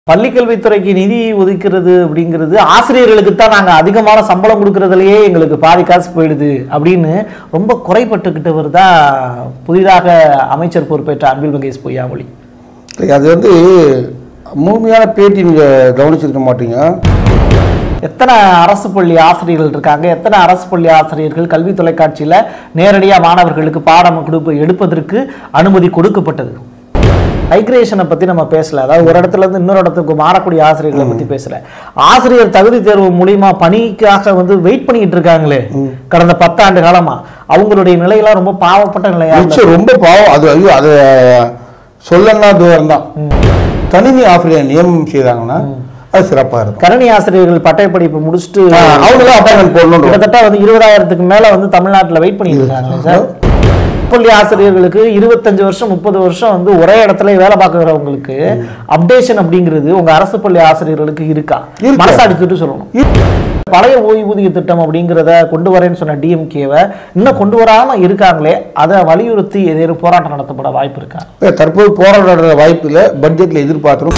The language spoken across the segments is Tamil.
பள்ளிக்கல்வித்துறைக்கு நிதி ஒதுக்கிறது அப்படிங்கிறது ஆசிரியர்களுக்கு தான் நாங்கள் அதிகமான சம்பளம் கொடுக்கறதுலயே எங்களுக்கு பாதி காசு போயிடுது அப்படின்னு ரொம்ப குறைப்பட்டுக்கிட்டவர் தான் புதிதாக அமைச்சர் பொறுப்பேற்ற அன்பில் மகேஷ் பொய்யாமொழி இல்லை, அது வந்து முழுமையான பேட்டி நீங்கள் கவனிச்சிருக்க மாட்டீங்க எத்தனை அரசு பள்ளி ஆசிரியர்கள் இருக்காங்க எத்தனை அரசு பள்ளி ஆசிரியர்கள் கல்வி தொலைக்காட்சியில் நேரடியாக மாணவர்களுக்கு பாடம் கொடுப்பு எடுப்பதற்கு அனுமதி கொடுக்கப்பட்டது மைக்ரேஷனை பத்தி நம்ம பேசல அதாவது ஒரு இடத்துல இருந்து இன்னொரு இடத்துக்கு மாறக்கூடிய ஆசிரியர்களை பத்தி பேசல ஆசிரியர் தகுதி தேர்வு மூலியமா பணிக்காக வந்து வெயிட் பண்ணிட்டு இருக்காங்களே கடந்த பத்தாண்டு காலமா அவங்களுடைய நிலையெல்லாம் ரொம்ப பாவப்பட்ட நிலையா இருந்தது. நிச்சயம் ரொம்ப பாவம் அது ஐயோ அது சொல்லனா தூரம் தான் கணினி ஆசிரியர் நியமனம் செய்தாங்கன்னா அது சிறப்பாக இருக்கும் கணினி ஆசிரியர்கள் பட்டய படிப்பு முடிச்சுட்டு ஆ, அவங்களும் அப்பாயின்மெண்ட் போடணும் கிட்டத்தட்ட வந்து இருபதாயிரத்துக்கு மேல வந்து தமிழ்நாட்டுல வெயிட் பண்ணிட்டு இருக்காங்க சார் பள்ளி ஆசிரியர்களுக்கு இருபத்தஞ்சு வருஷம் முப்பது வருஷம் வந்து ஒரே இடத்துல வேலை பார்க்கறவங்களுக்கு அப்டேஷன் அப்படிங்கிறது உங்க அரசு பள்ளி ஆசிரியர்களுக்கு இருக்கா இருக்கு. மனசாடிச்சுட்டு சொல்லணும் பழைய ஓய்வூதிய திட்டம் அப்படிங்கிறத கொண்டு வரேன்னு சொன்ன டிஎம்கேவை இன்னும் கொண்டு வராம இருக்காங்களே அதை வலியுறுத்தி ஏதேனும் போராட்டம் நடத்தப்பட வாய்ப்பு இருக்கா இல்ல, தற்போது போராடுற வாய்ப்பு இல்லை பட்ஜெட்டில் எதிர்பார்க்குறோம்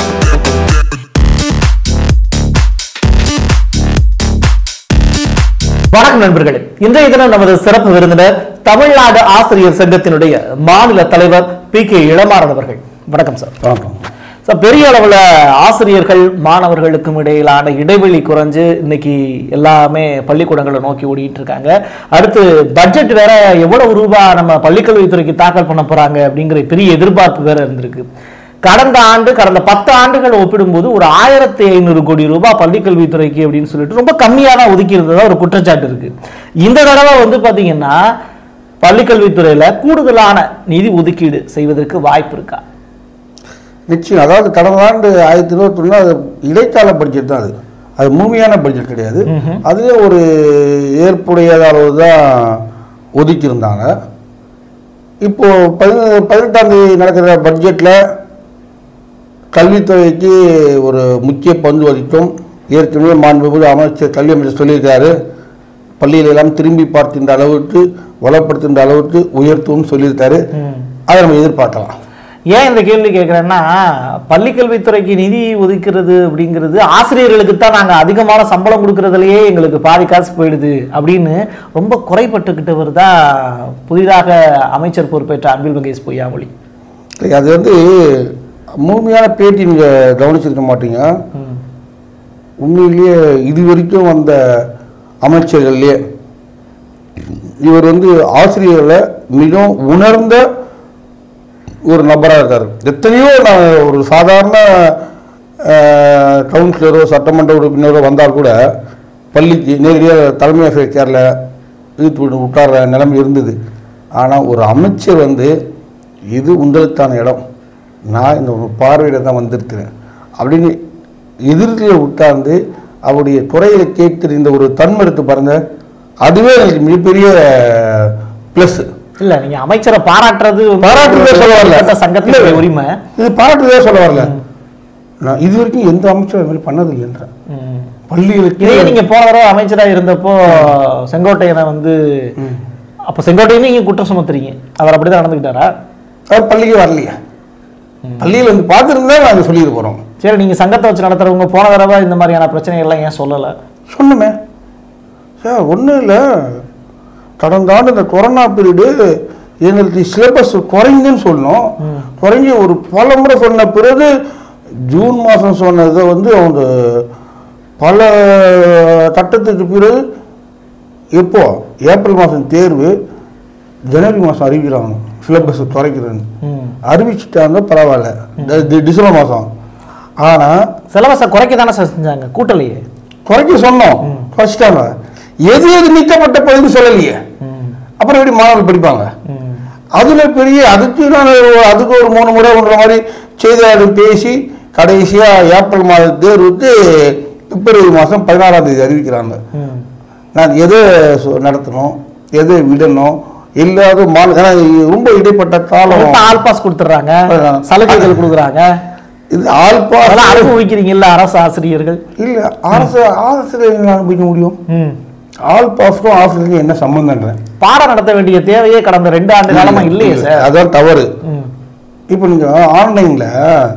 வணக்கம் நண்பர்களே இன்றைய தினம் நமது சிறப்பு விருந்தினர் தமிழ்நாடு ஆசிரியர் சங்கத்தினுடைய மாநில தலைவர் பி கே இளமாறன் அவர்கள் வணக்கம் சார் வணக்கம் சார் பெரிய அளவுல ஆசிரியர்கள் மாணவர்களுக்கும் இடையிலான இடைவெளி குறைஞ்சு இன்னைக்கு எல்லாமே பள்ளிக்கூடங்களை நோக்கி ஓடிட்டு இருக்காங்க அடுத்து பட்ஜெட் வேற எவ்வளவு ரூபாய் நம்ம பள்ளிக்கல்வித்துறைக்கு தாக்கல் பண்ண போறாங்க அப்படிங்கிற பெரிய எதிர்பார்ப்பு வேற இருந்திருக்கு கடந்த ஆண்டு கடந்த பத்து ஆண்டுகள் ஒப்பிடும்போது ஒரு ஆயிரத்தி ஐநூறு கோடி ரூபாய் பள்ளிக்கல்வித்துறைக்கு அப்படின்னு சொல்லிட்டு ரொம்ப கம்மியாக தான் ஒதுக்கி இருந்ததா ஒரு குற்றச்சாட்டு இருக்கு இந்த தடவை வந்து பாத்தீங்கன்னா பள்ளிக்கல்வித்துறையில கூடுதலான நிதி ஒதுக்கீடு செய்வதற்கு வாய்ப்பு இருக்கா நிச்சயம் அதாவது கடந்த ஆண்டு ஆயிரத்தி இருபத்தொன்னு அது இடைக்கால பட்ஜெட் தான் அது அது முழுமையான பட்ஜெட் கிடையாது அதுவே ஒரு ஏற்புடைய அளவு தான் ஒதுக்கியிருந்தாங்க இப்போ பதின பதினெட்டாம் தேதி நடக்கிற பட்ஜெட்டில் கல்வித்துறைக்கு ஒரு முக்கிய பங்கு வகிக்கும் ஏற்கனவே மாண்புமிகு அமைச்சர் கல்வி அமைச்சர் சொல்லியிருக்காரு பள்ளியில் எல்லாம் திரும்பி பார்க்கின்ற அளவுக்கு வளப்படுத்துகின்ற அளவுக்கு உயர்த்தும் சொல்லியிருக்காரு அதை நம்ம எதிர்பார்க்கலாம் ஏன் இந்த கேள்வி கேட்குறேன்னா பள்ளிக்கல்வித்துறைக்கு நிதி ஒதுக்கிறது அப்படிங்கிறது ஆசிரியர்களுக்கு தான் நாங்கள் அதிகமான சம்பளம் கொடுக்கறதுலயே எங்களுக்கு பாதி காசு போயிடுது அப்படின்னு ரொம்ப குறைப்பட்டுக்கிட்டவர் தான் புதிதாக அமைச்சர் பொறுப்பேற்ற அன்பில் மகேஷ் பொய்யாமொழி இல்லை, அது வந்து முழுமையான பேட்டி நீங்கள் கவனிச்சிருக்க மாட்டீங்க உண்மையிலேயே இது வரைக்கும் வந்த அமைச்சர்கள்லேயே இவர் வந்து ஆசிரியர்களை மிகவும் உணர்ந்த ஒரு நபராக இருக்கார் எத்தனையோ நான் ஒரு சாதாரண அஹ், கவுன்சிலரோ சட்டமன்ற உறுப்பினரோ வந்தால் கூட பள்ளிக்கு நேரடியாக தலைமை ஆசிரியர் சேரில் இழுத்து விட்டு உட்கார்ற நிலைமை இருந்தது ஆனால் ஒரு அமைச்சர் வந்து இது உங்களுக்கான இடம் நான் இந்த ஒரு பார்வையிட தான் வந்திருக்கிறேன் அப்படின்னு எதிர்த்தில் உட்கார்ந்து அவருடைய துறையில கேட்கிற இந்த ஒரு தன்மை இருக்கு பாருங்க அதுவே எனக்கு மிகப்பெரிய ப்ளஸ் இல்ல நீங்க அமைச்சரை பாராட்டுறது வந்து பாராட்டுறதே சொல்ல வரல. தனிப்பட்ட சங்கத்தினுடைய இல்ல. உரிமை இது பாராட்டுதே சொல்ல வரல நான் இது வரைக்கும் எந்த அமைச்சரும் இது மாதிரி பண்ணது இல்லைன்றேன் ம். பள்ளிகளுக்கு இதே நீங்க போன தடவை அமைச்சரா இருந்தப்போ செங்கோட்டையனை வந்து அப்ப செங்கோட்டையனே நீங்க குற்றம் சுமத்துறீங்க அவர் அப்படிதான் நடந்துக்கிட்டாரா அவர் பள்ளிக்கு வரலையா பள்ளியில் வந்து பார்த்துருந்தா நாங்கள் சொல்லிட்டு போகிறோம் சரி நீங்க சங்கத்தை வச்சு நடத்துறவங்க போன தடவை இந்த மாதிரியான பிரச்சனைகள்லாம் ஏன் சொல்லல சொன்னமே சார் ஒன்றும் இல்லை கடந்த ஆண்டு இந்த கொரோனா பீரியடு எங்களுக்கு சிலபஸ் குறைஞ்சுன்னு சொன்னோம் குறைஞ்சி ஒரு பல முறை சொன்ன பிறகு ஜூன் மாதம் சொன்னதை வந்து அவங்க பல கட்டத்துக்கு பிறகு எப்போ ஏப்ரல் மாதம் தேர்வு ஜனவரி மாதம் அறிவிக்கிறாங்க சிலபஸ் குறைக்கிறேன்னு ம். அறிவிச்சிட்டாங்க பரவாயில்ல டி- டி- டிசம்பர் மாதம் ஆனால் சிலபஸை குறைக்க தானே சார் செஞ்சாங்க கூட்டலையே குறைக்க சொன்னோம் குறைச்சிட்டாங்க எது எது நீக்கப்பட்ட பகுதின்னு சொல்லலையே ம். அப்புறம் எப்படி மாணவர்கள் படிப்பாங்க ம். அதுல பெரிய அதுக்கு நான் ஒரு- அதுக்கு ஒரு மூணு முறை ஒன்றரை மாதிரி செய்தியாளர் பேசி கடைசியா ஏப்ரல் மாத தேர்வுக்கு பிப்ரவரி மாதம் பதினாறாம் தேதி அறிவிக்கிறாங்க ம். நான் எதை சொ- நடத்தணும் எதை விடணும் இல்லாத மாநில ஏன்னா இது ரொம்ப இடைப்பட்ட காலம் இப்ப ஆல் பாஸ் கொடுத்துறாங்க அதான். சலுகைகள் கொடுக்குறாங்க இது ஆல்பா அதெல்லாம் அனுபவிக்கிறீங்கல்ல அரசு ஆசிரியர்கள் இல்ல அரசு ஆசிரியர்கள் அனுபவிக்க முடியும் ம். ஆல் பாஸ்க்கும் ஆசிரியருக்கும் என்ன சம்பந்தன்றேன் பாடம் நடத்த வேண்டிய தேவையே கடந்த ரெண்டு ஆண்டு காலமா இல்லையே சார் அதான் தவறு ம். இப்போ நீங்க ஆன்லைன்ல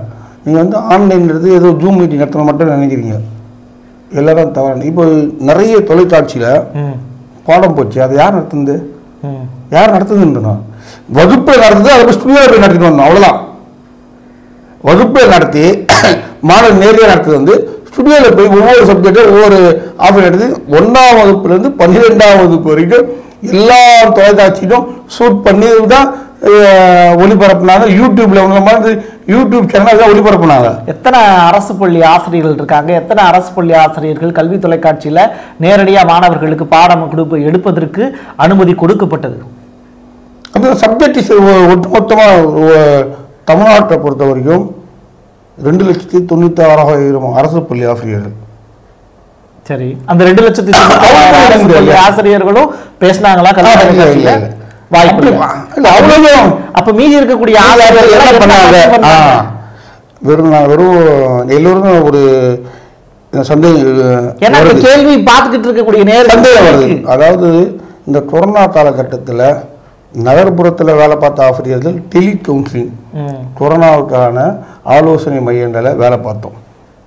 நீங்கள் வந்து ஆன்லைன்றது ஏதோ ஜூம் மீட்டிங் நடத்தணும் மட்டும் நினைக்கிறீங்க எல்லாரும் தவறான இப்போ நிறைய தொலைக்காட்சியில் ம் பாடம் போச்சு அது யார் நடத்துனது ம் யார் நடத்துதுன்றா வகுப்பில் நடத்துது அதை போய் ஸ்டுடியோவில் போய் நடத்திட்டு வரணும் அவ்வளோதான் வகுப்பில் நடத்தி மாணவர் நேரடியாக நடத்துறது வந்து ஸ்டுடியோவில் போய் ஒவ்வொரு சப்ஜெக்டும் ஒவ்வொரு ஆஃபர் எடுத்து ஒன்றாம் வகுப்புலேருந்து பன்னிரெண்டாம் வகுப்பு வரைக்கும் எல்லா தொலைக்காட்சியிலும் ஷூட் பண்ணி தான் அஹ், ஒளிபரப்புனாங்க யூடியூப்ல உள்ள மாதிரி யூடியூப் சேனல் தான் ஒளிபரப்புனாங்க எத்தனை அரசு பள்ளி ஆசிரியர்கள் இருக்காங்க எத்தனை அரசு பள்ளி ஆசிரியர்கள் கல்வி தொலைக்காட்சியில நேரடியா மாணவர்களுக்கு பாடம் கொடுப்பு எடுப்பதற்கு அனுமதி கொடுக்கப்பட்டது அந்த சப்ஜெக்ட் ஒட்டுமொத்தமாக தமிழ்நாட்டை பொறுத்த வரைக்கும் ரெண்டு லட்சத்தி தொண்ணூற்றி ஆறாயிரம் அரசு பள்ளி ஆசிரியர்கள் சரி அந்த ரெண்டு லட்சத்தி தொண்ணூத்தி ஆறாயிரம் அரசு பள்ளி ஆசிரியர்களும் பேசினாங்களா கல்வி இல்ல, இல்ல, தொலைக்காட்சியில இல்ல. வாய்ப்பு அப்படி இல்ல. வா- இல்ல, அவ்வளவுதான். அப்ப மீதி இருக்கக்கூடிய ஆசிரியர்கள் ஆசிரியர்கள் என்ன பண்ணாங்க என்ன ஆ. பண்ணாங்க? வெறும் நான் வெறும் எல்லோருக்கும் ஒரு சந்தேகம் ஏன்னா இந்த வருது. கேள்வி பார்த்துக்கிட்டு இருக்கக்கூடிய சந்தேகம் வருது நேரம் அதாவது இந்த கொரோனா காலகட்டத்தில் நகர்ப்புறத்தில் வேலை பார்த்த ஆசிரியர்கள் டெலி கவுன்சிலிங் கொரோனாவுக்கான ஆலோசனை மையங்களில் வேலை பார்த்தோம்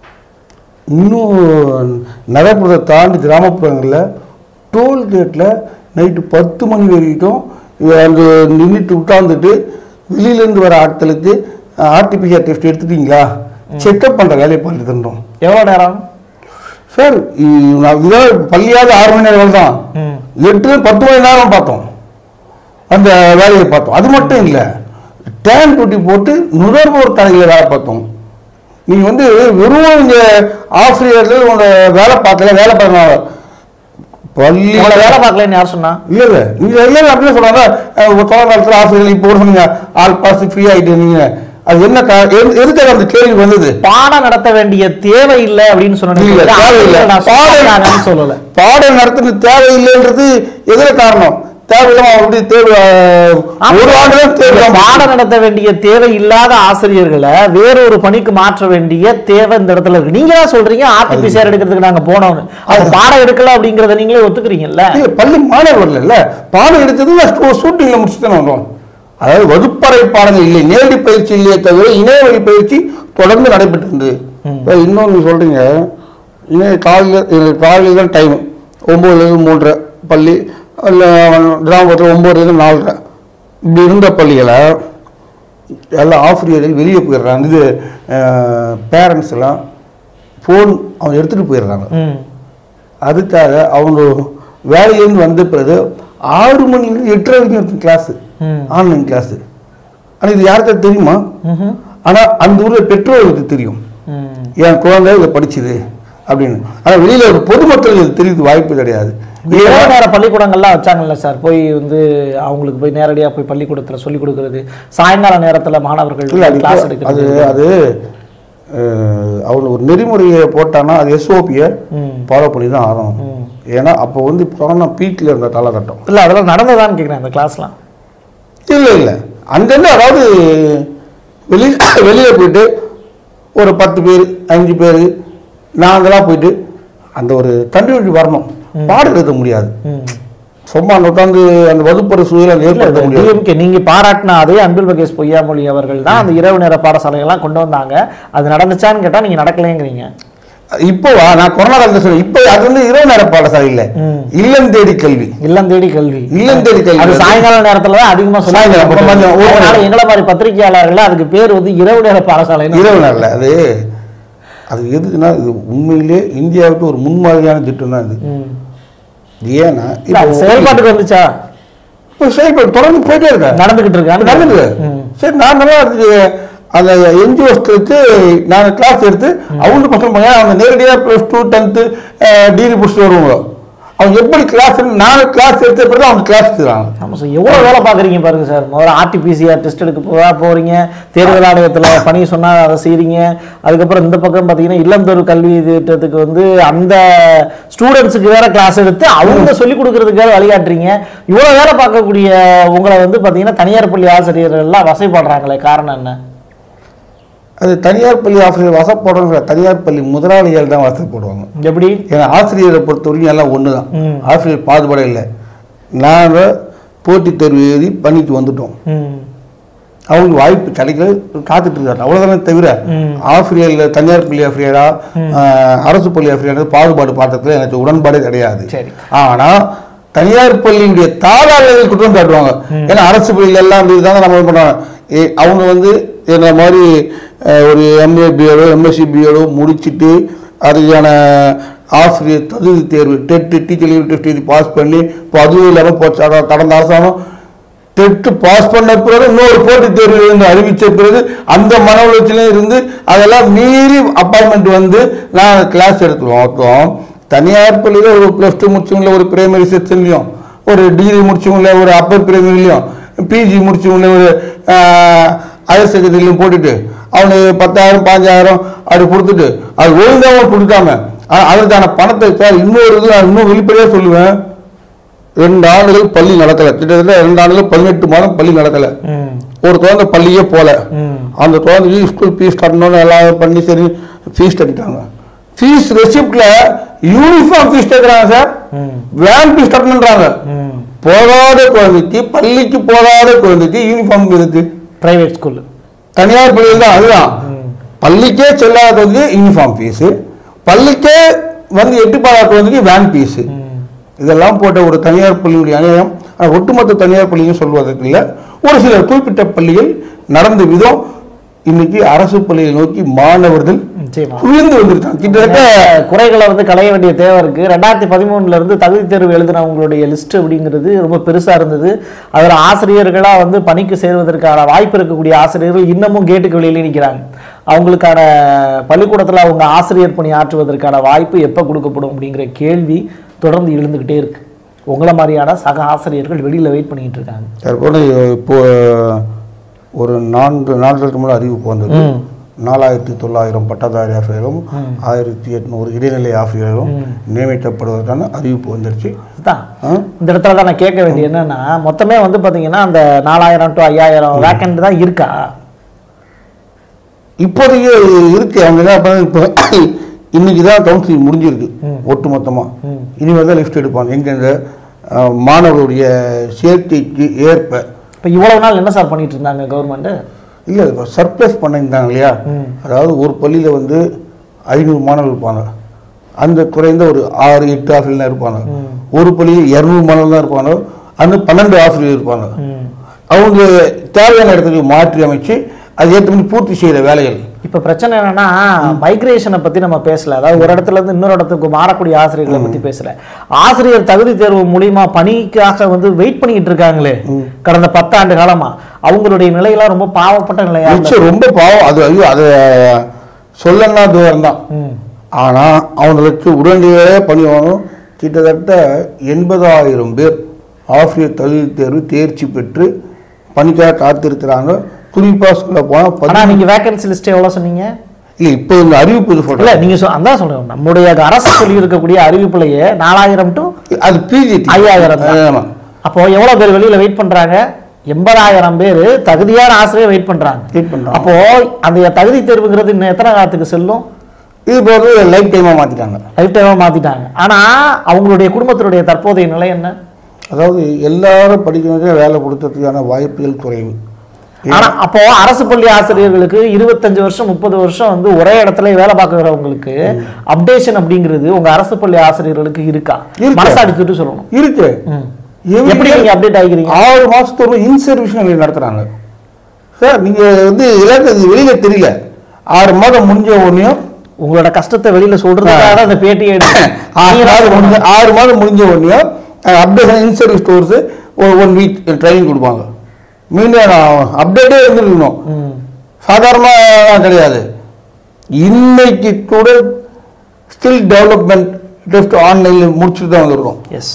இன்னும் நகர்ப்புறத்தை தாண்டி கிராமப்புறங்களில் டோல்கேட்டில் நைட்டு பத்து மணி வரைக்கும் அந்த நின்றுட்டு உட்காந்துட்டு வெளியிலேருந்து வர ஆட்களுக்கு ஆர்டிபிசிஆர் டெஸ்ட் எடுத்துட்டீங்களா செக்அப் பண்ணுற வேலையை பண்ணிட்டு இருந்தோம் எவ்வளவு நேரம் சார் இ- நான் இதாவது பள்ளியாவது ஆறு மணி நேரம் தான் ம். எட்டு பத்து மணி நேரம் பார்த்தோம் அந்த வேலையை பார்த்தோம் அது மட்டும் இல்லை டேன் டூட்டி போட்டு நுகர்வோர் கடையில் வேலை பார்த்தோம் நீங்கள் வந்து வெறும் இந்த ஆசிரியர்கள் உங்களோட வேலை பார்க்கல வேலை பார்க்கணும் பள்ளி உங்களை வேலை பார்க்கலன்னு யார் சொன்னா இல்ல இல்ல நீங்க எல்லாரும் அப்படியே சொல்றாங்க அஹ், ஒரு கொரோனா காலத்துல ஆசிரியர்கள் இப்போ ஒரு சொன்னீங்க ஆல் பாஸ் ஃப்ரீ ஆயிட்டு நீங்க அது என்ன கா- எது- எதுக்காக அந்த கேள்வி வந்தது பாடம் நடத்த வேண்டிய தேவை இல்லை அப்படின்னு இல்ல, சொன்னீங்க தேவையில்லை. நான் பாடம் சொல்லல பாடம் நடத்துறது தேவையில்லைன்றது எதுல காரணம் தேவையில்லாம அவருடைய தேவை அஹ், ஒரு ஆண்டு தான் தேவை பாடம் நடத்த வேண்டிய தேவை இல்லாத ஆசிரியர்களை வேறொரு பணிக்கு மாற்ற வேண்டிய தேவை இந்த இடத்துல இருக்கு நீங்க தான் சொல்றீங்க ஆர்டிபிசிஆர் எடுக்கிறதுக்கு நாங்க போனோம்னு அது பாடம் எடுக்கல அப்படிங்கறத நீங்களே ஒத்துக்கிறீங்கல்ல இல்ல பள்ளி மாணவர்கள் இல்ல பாடம் எடுத்தது நான் ஷூட்டிங்ல முடிச்சு தானே வந்தோம் அதாவது வகுப்பறை பாடங்கள் இல்லை நேரடி பயிற்சி இல்லையே தவிர இணைய வழி பயிற்சி தொடர்ந்து நடைபெற்று இருந்தது இப்ப இன்னொன்னு சொல்றீங்க இணைய காலையில் காலையில் தான் டைம் ஒம்போதுலேருந்து மூன்றரை பள்ளி இல்லை கிராமத்தில் ஒம்போதுலேருந்து நாலரை இப்படி இருந்த பள்ளிகளை எல்லா ஆசிரியர்கள் வெளியே போயிடுறாங்க இது பேரண்ட்ஸ் எல்லாம் ஃபோன் அவங்க எடுத்துகிட்டு போயிடுறாங்க ம். அதுக்காக அவங்க வேலையிலேருந்து வந்த பிறகு ஆறு மணிலேருந்து எட்டரை வரைக்கும் இருக்கும் கிளாஸு ம். ஆன்லைன் கிளாஸு ஆனால் இது யாருக்காவது தெரியுமா ம்ஹும். ஆனால் அந்த ஊரில் பெற்றோர்களுக்கு தெரியும் ம். என் குழந்தை இதை படிச்சுது அப்படின்னு ஆனால் வெளியில் ஒரு பொதுமக்களுக்கு இது தெரியறது வாய்ப்பு கிடையாது இரவு நேர பள்ளிக்கூடங்கள்லாம் வச்சாங்கல்ல சார் போய் வந்து அவங்களுக்கு போய் நேரடியா போய் பள்ளிக்கூடத்துல சொல்லி கொடுக்கறது சாயங்கால நேரத்துல மாணவர்கள் இல்லை அது கிளாஸ் அது எடுக்கிறது அது அஹ், அவங்க ஒரு நெறிமுறையை போட்டான்னா அது எஸ்ஓபியை ம். ஃபாலோ பண்ணி தான் ஆகணும் ம். ஏன்னா அப்போ வந்து கொரோனா பீக்கில் இருந்த காலகட்டம் இல்ல அதெல்லாம் நடந்ததான்னு கேக்குறேன் அந்த கிளாஸ்லாம் இல்லை இல்லை அங்கேருந்து அதாவது வெளியில் வெளியே போயிட்டு ஒரு பத்து பேர் அஞ்சு பேர் நாங்களாம் போயிட்டு அந்த ஒரு கண்டினியூட்டி வரணும் பாடம் எழுத முடியாது ம். சும்மா உட்காந்து அந்த வகுப்பறை சூழலை ஏற்படுத்த முடியாது டிஎம்கே நீங்க பாராட்டின அதே அன்பில் மகேஷ் பொய்யாமொழி அவர்கள் தான் அந்த இரவு நேர பாடசாலைகள்லாம் கொண்டு வந்தாங்க அது நடந்துச்சான்னு கேட்டா நீங்க நடக்கலைங்கிறீங்க இப்போ நான் கொரோனா காலத்தில் சொல்றேன் இப்போ அது வந்து இரவு நேர பாடசாலை இல்லை ம். இல்லம் தேடி கல்வி இல்லம் தேடி கல்வி இல்லம் தேடி கல்வி அது சாயங்கால நேரத்துல தான் அதிகமா சாயங்காலம், சொல்லுவாங்க கொஞ்சம் ஓ- அதனால எங்களை மாதிரி பத்திரிகையாளர்கள் அதுக்கு பேர் வந்து இரவு நேர பாடசாலைன்னு இரவு நேரில் அது அது எதுக்குன்னா இது உண்மையிலே இந்தியாவுக்கு ஒரு முன்மாதிரியான திட்டம் தான் இது ம். ஏன்னா இல்ல, அது இப்போ செயல்பாட்டுக்கு வந்துச்சா இப்போ செயல்பட்டு தொடர்ந்து போயிட்டே இருக்கேன் நடந்துகிட்டு இருக்கு நடந்தது ம். சரி நான் நல்லா அதுக்கு அந்த என்ஜிஓஸ்க்கு நான் கிளாஸ் எடுத்து அவங்க பசங்க போய் அவங்க நேரடியாக ப்ளஸ் டூ டென்த்து டிகிரி முடிச்சுட்டு வருவாங்க அவங்க எப்படி கிளாஸ் நான் கிளாஸ் எடுத்த பிறகு அவங்க கிளாஸ் எடுத்துறாங்க ஆமா சார் எவ்வளவு வேலை பாக்குறீங்க பாருங்க சார் முதல்ல ஆர்டிபிசிஆர் டெஸ்ட் எடுக்க போறா போறீங்க தேர்தல் ஆணையத்துல பணி சொன்னா அதை செய்றீங்க அதுக்கப்புறம் இந்த பக்கம் பாத்தீங்கன்னா இல்லந்தோறு கல்வி திட்டத்துக்கு வந்து அந்த ஸ்டூடெண்ட்ஸுக்கு வேற கிளாஸ் எடுத்து அவங்க சொல்லி கொடுக்கறதுக்கு வேற வழிகாட்டுறீங்க இவ்வளவு வேலை பார்க்கக்கூடிய உங்களை வந்து பாத்தீங்கன்னா தனியார் பள்ளி ஆசிரியர்கள் எல்லாம் வசைப்படுறாங்களே காரணம் என்ன அது தனியார் பள்ளி ஆசிரியர் வசப்படுறவங்க தனியார் பள்ளி முதலாளிகள் தான் வசப்படுவாங்க எப்படி ஏன்னா ஆசிரியரை பொறுத்த வரைக்கும் எல்லாம் ஒன்று தான் ம். ஆசிரியர் பாகுபாடே இல்லை நாங்கள் போட்டித் தேர்வு எழுதி பண்ணிட்டு வந்துட்டோம் ம் அவங்களுக்கு வாய்ப்பு கிடைக்கல காத்துட்டு இருக்காரு அவ்வளவுதானே தவிர ம். ஆசிரியர் தனியார் பள்ளி ஆசிரியரா ஆஹ், அரசு பள்ளி ஆசிரியரா பாகுபாடு பார்த்ததுல எனக்கு உடன்பாடே கிடையாது சரி. ஆனா தனியார் பள்ளியுடைய தாளாளர்கள் குற்றம் சாட்டுவாங்க ஏன்னா அரசு பள்ளியில எல்லாம் அப்படி தாங்க நம்ம இது பண்றாங்க ஏ, அவங்க வந்து என்ன மாதிரி அஹ், ஒரு எம்ஏ பிஎடோ எம்எஸ்சி பிஎடோ முடிச்சிட்டு அதுக்கான ஆசிரியர் தகுதி தேர்வு டெட்டு டீச்சர் லீவ் டெஸ்ட் இது பாஸ் பண்ணி இப்போ அதுவும் இல்லாமல் போச்சு அதான் கடந்த அரசாங்கம் டெட்டு பாஸ் பண்ண பிறகு இன்னொரு போட்டித் தேர்வு இருந்து அறிவிச்ச பிறகு அந்த மன உளைச்சலையும் இருந்து அதெல்லாம் மீறி அப்பாயின்மெண்ட் வந்து நான் கிளாஸ் எடுத்துருவோம் மொத்தம் தனியார் பள்ளியில் ஒரு ப்ளஸ் டூ முடிச்சவங்கள ஒரு பிரைமரி செக்ஷன்லையும் ஒரு டிகிரி முடிச்சவங்கள ஒரு அப்பர் பிரைமரிலையும் பிஜி முடிச்சவங்கள ஒரு ஹையர் செகண்டரிலையும் போட்டுட்டு அவனுக்கு பத்தாயிரம் பாஞ்சாயிரம் அப்படி கொடுத்துட்டு அது ஒழுங்காகவும் கொடுக்காம ஆ- அதற்கான பணத்தை சார் இன்னொரு இது நான் இன்னும் வெளிப்படையாக சொல்லுவேன் ரெண்டு ஆண்டுகள் பள்ளி நடக்கல கிட்டத்தட்ட ரெண்டு ஆண்டுகள் பதினெட்டு மாதம் பள்ளி நடக்கல ம் ஒரு குழந்தை பள்ளியே போல ம் அந்த குழந்தைக்கு ஸ்கூல் ஃபீஸ் கட்டணும்னு எல்லாம் பண்ணி சரி ஃபீஸ் கட்டிட்டாங்க ஃபீஸ் ரெசிப்ட்ல யூனிஃபார்ம் ஃபீஸ் கேட்குறாங்க சார் ம் வேன் ஃபீஸ் கட்டணுன்றாங்க ம் போகாத குழந்தைக்கு பள்ளிக்கு போகாத குழந்தைக்கு யூனிஃபார்ம் இருக்கு பிரைவேட் ஸ்கூல் தனியார் பள்ளியில் தான் அதுதான் பள்ளிக்கே செல்லாத குழந்தைக்கு யூனிஃபார்ம் ஃபீஸு பள்ளிக்கே வந்து எட்டு பாடாத குழந்தைக்கு வேன் ஃபீஸு இதெல்லாம் போட்ட ஒரு தனியார் பள்ளியுடைய அநியாயம் ஆனால் ஒட்டுமொத்த தனியார் பள்ளியும் சொல்வதற்கு இல்லை ஒரு சில குறிப்பிட்ட பள்ளிகள் நடந்த விதம் இன்னைக்கு அரசு பள்ளியை நோக்கி மாணவர்கள் நிச்சயமா குவிந்து வந்திருக்காங்க கிட்டத்தட்ட குறைகளை வந்து களைய வேண்டிய தேவை இருக்கு ரெண்டாயிரத்தி பதிமூணுல இருந்து தகுதி தேர்வு எழுதினவங்களுடைய லிஸ்ட் அப்படிங்கிறது ரொம்ப பெருசா இருந்தது அதுல ஆசிரியர்களா வந்து பணிக்கு சேர்வதற்கான வாய்ப்பு இருக்கக்கூடிய ஆசிரியர்கள் இன்னமும் கேட்டுக்கு வெளியில நிற்கிறாங்க அவங்களுக்கான பள்ளிக்கூடத்துல அவங்க ஆசிரியர் பணி ஆற்றுவதற்கான வாய்ப்பு எப்ப கொடுக்கப்படும் அப்படிங்கிற கேள்வி தொடர்ந்து எழுந்துகிட்டே இருக்கு உங்களை மாதிரியான சக ஆசிரியர்கள் வெளியில வெயிட் பண்ணிட்டு இருக்காங்க தற்போது இப்போ ஒரு நான்கு நாட்களுக்கு முன்னாடி அறிவிப்பு வந்தது ம். நாலாயிரத்தி தொள்ளாயிரம் பட்டதாரி ஆசிரியர்களும் ஆயிரத்தி எட்நூறு இடைநிலை ஆசிரியர்களும் நியமிக்கப்படுவதற்கான அறிவிப்பு வந்துருச்சு அதுதான் ஆ? இந்த இடத்துல தான் நான் கேட்க வேண்டிய என்னன்னா மொத்தமே வந்து பாத்தீங்கன்னா அந்த நாலாயிரம் டு ஐயாயிரம் வேக்கண்ட் தான் இருக்கா இப்போதைக்கு இருக்கு அவங்க என்ன பண்ண இப்போ இன்னைக்கு தான் கவுன்சிலிங் முடிஞ்சிருக்கு ஒட்டுமொத்தமா ம். இனிமேல் தான் லிஸ்ட் எடுப்பாங்க எங்கெங்க அஹ், மாணவர்களுடைய சேர்க்கைக்கு ஏற்ப இப்போ இவ்வளவு நாள் என்ன சார் பண்ணிட்டு இருந்தாங்க கவர்மெண்ட் இல்லை இப்போ சர்ப்ளஸ் பண்ணியிருந்தாங்க இல்லையா ம். அதாவது ஒரு பள்ளியில் வந்து ஐநூறு மாணவர்கள் இருப்பாங்க அந்த குறைந்த ஒரு ஆறு எட்டு ஆசிரியர் தான் இருப்பாங்க ம். ஒரு பள்ளியில் இரநூறு மாணவர்கள் தான் இருப்பாங்க அந்த பன்னெண்டு ஆசிரியர் இருப்பாங்க ம். அவங்க தேவையான இடத்துக்கு மாற்றி அமைச்சு அது ஏற்ற மாதிரி பூர்த்தி செய்கிற வேலைகள் இப்ப பிரச்சனை என்னன்னா மைக்ரேஷனை பத்தி நம்ம பேசல அதாவது ஒரு இடத்துல இருந்து இன்னொரு இடத்துக்கு மாறக்கூடிய ஆசிரியர்களை பத்தி பேசல ஆசிரியர் தகுதி தேர்வு மூலியமா பணிக்காக வந்து வெயிட் பண்ணிட்டு இருக்காங்களே கடந்த பத்தாண்டு காலமா அவங்களுடைய நிலையெல்லாம் ரொம்ப பாவப்பட்ட நிலையா இருந்தது. நிச்சயம் ரொம்ப பாவம் அது ஐயோ அதை சொல்லன்னா தூரம் தான் ம் ஆனால் அவங்களுக்கு உடனடியாக பணி வாங்கணும் கிட்டத்தட்ட எண்பதாயிரம் பேர் ஆசிரியர் தகுதி தேர்வு தேர்ச்சி பெற்று பணிக்காக காத்திருக்கிறாங்க குறிப்பாக சொல்ல போனால் ஆனா நீங்க வேகன்சி லிஸ்ட் எவ்வளவு சொன்னீங்க இல்லை இப்போ இந்த அறிவிப்பு இது இல்ல சொல்கிறேன் நீங்க சொ- அதான் சொல்றேன் நம்முடைய அரசு சொல்லி இருக்கக்கூடிய அறிவிப்புலயே நாலாயிரம் டு அது பிஜிடி ஐயாயிரம் தான். ஆமாம் அப்போ எவ்வளவு பேர் வெளியில வெயிட் பண்றாங்க எண்பதாயிரம் பேர் தகுதியான ஆசிரியர் வெயிட் பண்றாங்க வெயிட் பண்ணுறாங்க அப்போ அந்த தகுதி தேர்வுங்கிறது இன்னும் எத்தனை காலத்துக்கு செல்லும் இது இப்போ வந்து லைஃப் டைமாக மாற்றிட்டாங்க லைஃப் டைமா மாத்திட்டாங்க ஆனா அவங்களுடைய குடும்பத்தினுடைய தற்போதைய நிலை என்ன அதாவது எல்லாரும் படிக்கிறதுக்கு வேலை கொடுத்ததுக்கான வாய்ப்புகள் குறைவு ஆனா அப்போ அரசு பள்ளி ஆசிரியர்களுக்கு இருபத்தஞ்சு வருஷம் முப்பது வருஷம் வந்து ஒரே இடத்துல வேலை பார்க்கறவங்களுக்கு அப்டேஷன் அப்படிங்கிறது உங்க அரசு பள்ளி ஆசிரியர்களுக்கு இருக்கா இருக்கு. மனசாடிச்சுட்டு சொல்லணும் இருக்கு ம். எவ்வளவு- எப்படி நீங்க அப்டேட் ஆகிக்கிறீங்க ஆறு மாசத்துக்கு ஒரு இன் சர்வீஸ் நடத்துறாங்க சார் நீங்க வந்து இலக்கு இது வெளியில தெரியல ஆறு மாதம் முடிஞ்ச உடனேயும் உங்களோட கஷ்டத்தை வெளியில சொல்றதுக்காக தான் அந்த பேட்டியை எடுத்து ஆறு மாதம் முடிஞ்ச ஆறு மாதம் முடிஞ்ச உடனேயும் அப்டேஷன் இன் சர்வீஸ் ஸ்டோர்ஸ் ஒரு ஒன் வீக் ட்ரைனிங் கொடுப்பாங்க மீண்டும் அப்டேட்டே இருந்துருக்கணும் ம். சாதாரணமாக கிடையாது இன்னைக்கு கூட ஸ்கில் டெவலப்மெண்ட் டெஸ்ட் ஆன்லைனில் முடிச்சுட்டு தான் வந்திருக்கோம் எஸ்